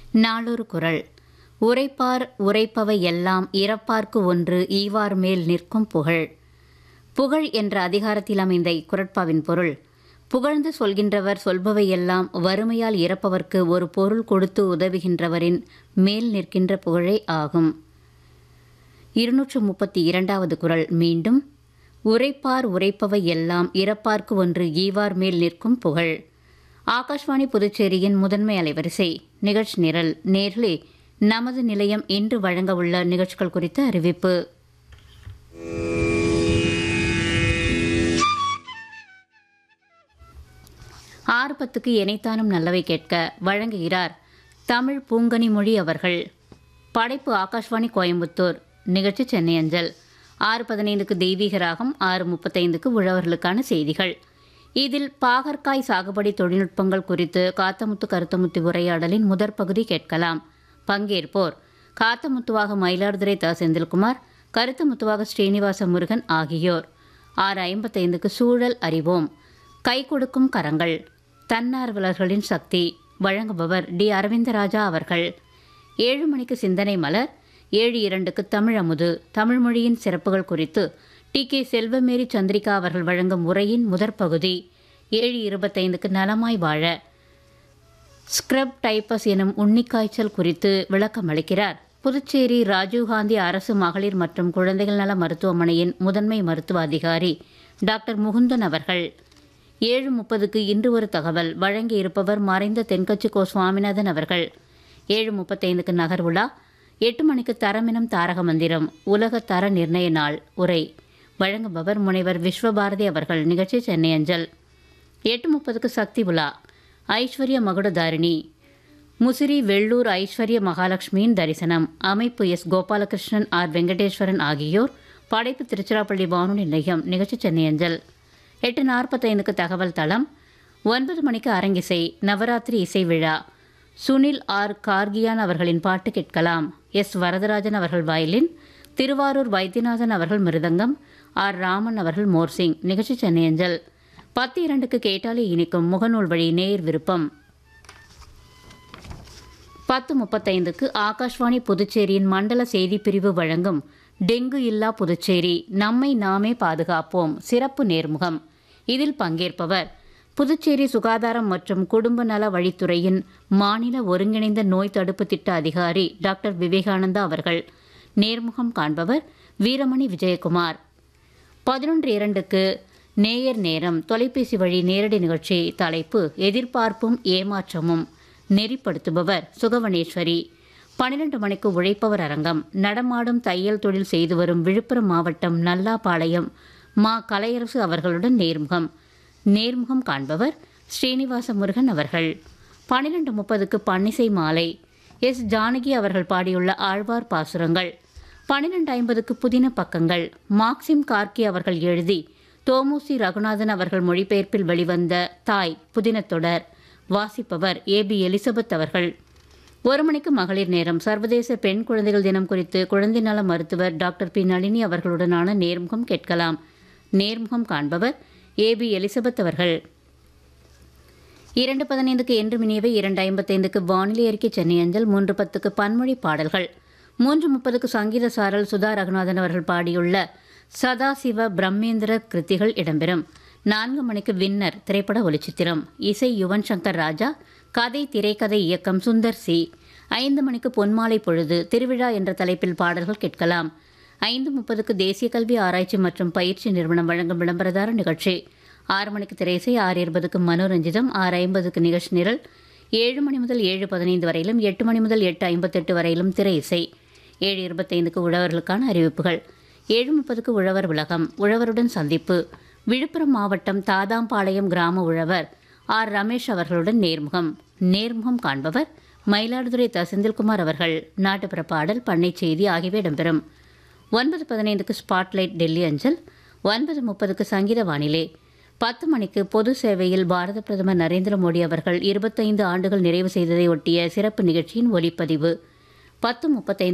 நாளொரு குரல் உரைப்பார் உரைப்பவை எல்லாம் இறப்பார்க்கு ஒன்று ஈவார் மேல் நிற்கும் புகழ் புகழ் என்ற அதிகாரத்தில் அமைந்த இக்குரட்பாவின் பொருள் புகழ்ந்து சொல்கின்றவர் சொல்பவை எல்லாம் வறுமையால் இறப்பவர்க்கு ஒரு பொருள் கொடுத்து உதவுகின்றவரின் மேல் நிற்கின்ற புகழே ஆகும் இருநூற்று முப்பத்தி இரண்டாவது குரல் மீண்டும் உரைப்பார் உரைப்பவை எல்லாம் இறப்பார்க்கு ஒன்று ஈவார் மேல் நிற்கும் புகழ் ஆகாஷ்வாணி புதுச்சேரியின் முதன்மை அலைவரிசை நிகழ்ச்சி நிரல் நேர்களே நமது நிலையம் இன்று வழங்க உள்ள நிகழ்ச்சிகள் குறித்த அறிவிப்பு ஆறு பத்துக்கு இணைத்தானும் நல்லவை கேட்க வழங்குகிறார் தமிழ் பூங்கனி மொழி அவர்கள் படைப்பு ஆகாஷ்வாணி கோயம்புத்தூர் நிகழ்ச்சி சென்னை அஞ்சல் ஆறு பதினைந்துக்கு தெய்வீக ராகம் ஆறு முப்பத்தைந்துக்கு உழவர்களுக்கான செய்திகள் இதில் பாகற்காய் சாகுபடி தொழில்நுட்பங்கள் குறித்து காத்தமுத்து கருத்தமுத்து உரையாடலின் முதற் பகுதி கேட்கலாம் பங்கேற்போர் காத்தமுத்துவாக மயிலாடுதுறை த செந்தில்குமார் கருத்தமுத்துவாக ஸ்ரீனிவாச முருகன் ஆகியோர் ஆறு ஐம்பத்தைந்துக்கு சூழல் அறிவோம் கை கொடுக்கும் கரங்கள் தன்னார்வலர்களின் சக்தி வழங்குபவர் டி அரவிந்தராஜா அவர்கள் ஏழு மணிக்கு சிந்தனை மலர் ஏழு இரண்டுக்கு தமிழ் அமுது தமிழ் மொழியின் சிறப்புகள் குறித்து டி கே செல்வமேரி சந்திரிகா அவர்கள் வழங்கும் உரையின் முதற் பகுதி ஏழு இருபத்தைந்துக்கு நலமாய் வாழ ஸ்க்ரப் டைப்பஸ் எனும் உன்னிக்காய்ச்சல் குறித்து விளக்கம் அளிக்கிறார் புதுச்சேரி ராஜீவ்காந்தி அரசு மகளிர் மற்றும் குழந்தைகள் நல மருத்துவமனையின் முதன்மை மருத்துவ அதிகாரி டாக்டர் முகுந்தன் அவர்கள் ஏழு முப்பதுக்கு இன்று ஒரு தகவல் வழங்கி இருப்பவர் மறைந்த தென்கட்சி கோ சுவாமிநாதன் அவர்கள் ஏழு முப்பத்தைந்துக்கு நகர்வுலா எட்டு மணிக்கு தரமினம் தாரக மந்திரம் உலக தர நிர்ணய நாள் உரை வழங்குபவர் முனைவர் விஸ்வபாரதி அவர்கள் நிகழ்ச்சி சென்னை அஞ்சல் எட்டு முப்பதுக்கு சக்தி உலா ஐஸ்வர்ய மகுடதாரிணி முசிறி வெள்ளூர் ஐஸ்வர்ய மகாலட்சுமியின் தரிசனம் அமைப்பு எஸ் கோபாலகிருஷ்ணன் ஆர் வெங்கடேஸ்வரன் ஆகியோர் படைப்பு திருச்சிராப்பள்ளி வானொலி நிலையம் நிகழ்ச்சி சென்னை அஞ்சல் எட்டு நாற்பத்தைந்துக்கு தகவல் தளம் ஒன்பது மணிக்கு அரங்கிசை நவராத்திரி இசை விழா சுனில் ஆர் கார்கியான் அவர்களின் பாட்டு கேட்கலாம் எஸ் வரதராஜன் அவர்கள் வயலின் திருவாரூர் வைத்தியநாதன் அவர்கள் மிருதங்கம் ஆர் ராமன் அவர்கள் மோர்சிங் நிகழ்ச்சி சென்னை அஞ்சல் பத்து இரண்டுக்கு கேட்டாலே இனிக்கும் முகநூல் வழி நேர் விருப்பம் பத்து முப்பத்தைந்துக்கு ஆகாஷ்வாணி புதுச்சேரியின் மண்டல செய்திப் பிரிவு வழங்கும் டெங்கு இல்லா புதுச்சேரி நம்மை நாமே பாதுகாப்போம் சிறப்பு நேர்முகம் இதில் பங்கேற்பவர் புதுச்சேரி சுகாதாரம் மற்றும் குடும்ப நல வழித்துறையின் மாநில ஒருங்கிணைந்த நோய் தடுப்பு திட்ட அதிகாரி டாக்டர் விவேகானந்தா அவர்கள் நேர்முகம் காண்பவர் வீரமணி விஜயகுமார் பதினொன்று இரண்டுக்கு நேயர் நேரம் தொலைபேசி வழி நேரடி நிகழ்ச்சி தலைப்பு எதிர்பார்ப்பும் ஏமாற்றமும் நெறிப்படுத்துபவர் சுகவனேஸ்வரி பன்னிரண்டு மணிக்கு உழைப்பவர் அரங்கம் நடமாடும் தையல் தொழில் செய்து வரும் விழுப்புரம் மாவட்டம் நல்லாபாளையம் மா கலையரசு அவர்களுடன் நேர்முகம் நேர்முகம் காண்பவர் ஸ்ரீனிவாச முருகன் அவர்கள் பன்னிரண்டு முப்பதுக்கு பன்னிசை மாலை எஸ் ஜானகி அவர்கள் பாடியுள்ள ஆழ்வார் பாசுரங்கள் பன்னிரண்டு ஐம்பதுக்கு புதின பக்கங்கள் மார்க்சிம் கார்கி அவர்கள் எழுதி தோமுசி ரகுநாதன் அவர்கள் மொழிபெயர்ப்பில் வெளிவந்த தாய் புதினத்தொடர் வாசிப்பவர் ஏ பி எலிசபெத் அவர்கள் ஒரு மணிக்கு மகளிர் நேரம் சர்வதேச பெண் குழந்தைகள் தினம் குறித்து குழந்தை நல மருத்துவர் டாக்டர் பி நளினி அவர்களுடனான நேர்முகம் கேட்கலாம் நேர்முகம் காண்பவர் ஏ பி எலிசபெத் அவர்கள் இரண்டு பதினைந்துக்கு என்று மினியவை இரண்டு ஐம்பத்தைந்துக்கு வானிலை அறிக்கை சென்னை அஞ்சல் மூன்று பத்துக்கு பன்மொழி பாடல்கள் மூன்று முப்பதுக்கு சங்கீத சாரல் சுதா ரகுநாதன் அவர்கள் பாடியுள்ள சதாசிவ பிரம்மேந்திர கிருத்திகள் இடம்பெறும் நான்கு மணிக்கு வின்னர் திரைப்பட ஒளிச்சித்திரம் இசை யுவன் சங்கர் ராஜா கதை திரைக்கதை இயக்கம் சுந்தர் சி ஐந்து மணிக்கு பொன்மாலை பொழுது திருவிழா என்ற தலைப்பில் பாடல்கள் கேட்கலாம் ஐந்து முப்பதுக்கு தேசிய கல்வி ஆராய்ச்சி மற்றும் பயிற்சி நிறுவனம் வழங்கும் விளம்பரதார நிகழ்ச்சி ஆறு மணிக்கு திரைசை ஆறு இருபதுக்கு மனோரஞ்சிதம் ஆறு ஐம்பதுக்கு நிகழ்ச்சி நிரல் ஏழு மணி முதல் ஏழு பதினைந்து வரையிலும் எட்டு மணி முதல் எட்டு ஐம்பத்தெட்டு வரையிலும் திரை இசை ஏழு இருபத்தைந்துக்கு உழவர்களுக்கான அறிவிப்புகள் ஏழு முப்பதுக்கு உழவர் உலகம் உழவருடன் சந்திப்பு விழுப்புரம் மாவட்டம் தாதாம்பாளையம் கிராம உழவர் ஆர் ரமேஷ் அவர்களுடன் நேர்முகம் நேர்முகம் காண்பவர் மயிலாடுதுறை த செந்தில்குமார் அவர்கள் நாட்டுப்புற பாடல் பண்ணை செய்தி ஆகியவை இடம்பெறும் ஒன்பது பதினைந்துக்கு ஸ்பாட்லைட் டெல்லி அஞ்சல் ஒன்பது முப்பதுக்கு சங்கீத வானிலை பத்து மணிக்கு பொது சேவையில் பாரத பிரதமர் நரேந்திர மோடி அவர்கள் இருபத்தைந்து ஆண்டுகள் நிறைவு செய்ததை ஒட்டிய சிறப்பு நிகழ்ச்சியின் ஒலிப்பதிவு பத்து முப்பத்தைந்து